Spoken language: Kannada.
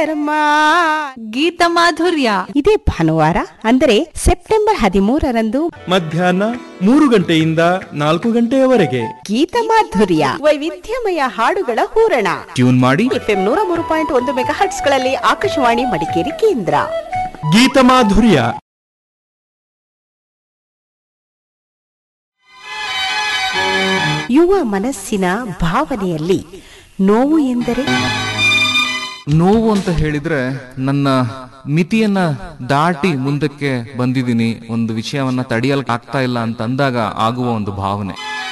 ಧರ್ಮ ಗೀತ ಮಾಧುರ್ಯ ಇದೇ ಭಾನುವಾರ ಅಂದರೆ ಸೆಪ್ಟೆಂಬರ್ ಹದಿಮೂರರಂದು ಮಧ್ಯಾಹ್ನ ಮೂರು ಗಂಟೆಯಿಂದ ನಾಲ್ಕು ಗಂಟೆಯವರೆಗೆ ಗೀತ ಮಾಧುರ್ಯ ವೈವಿಧ್ಯಮಯ ಹಾಡುಗಳ ಹೂರಣ ಟ್ಯೂನ್ ಮಾಡಿ ಎಫ್ಎಂ ನೂರ ಮೂರು ಪಾಯಿಂಟ್ ಒಂದು ಮೆಗಾ ಹರ್ಟ್ಸ್ಗಳಲ್ಲಿ ಆಕಾಶವಾಣಿ ಮಡಿಕೇರಿ ಕೇಂದ್ರ ಗೀತ ಮಾಧುರ್ಯ ಯುವ ಮನಸ್ಸಿನ ಭಾವನೆಯಲ್ಲಿ ನೋವು ಎಂದರೆ ನೋವು ಅಂತ ಹೇಳಿದ್ರೆ ನನ್ನ ಮಿತಿಯನ್ನ ದಾಟಿ ಮುಂದಕ್ಕೆ ಬಂದಿದ್ದೀನಿ ಒಂದು ವಿಷಯವನ್ನ ತಡೆಯಲ್ ಆಗ್ತಾ ಇಲ್ಲ ಅಂತ ಅಂದಾಗ ಆಗುವ ಒಂದು ಭಾವನೆ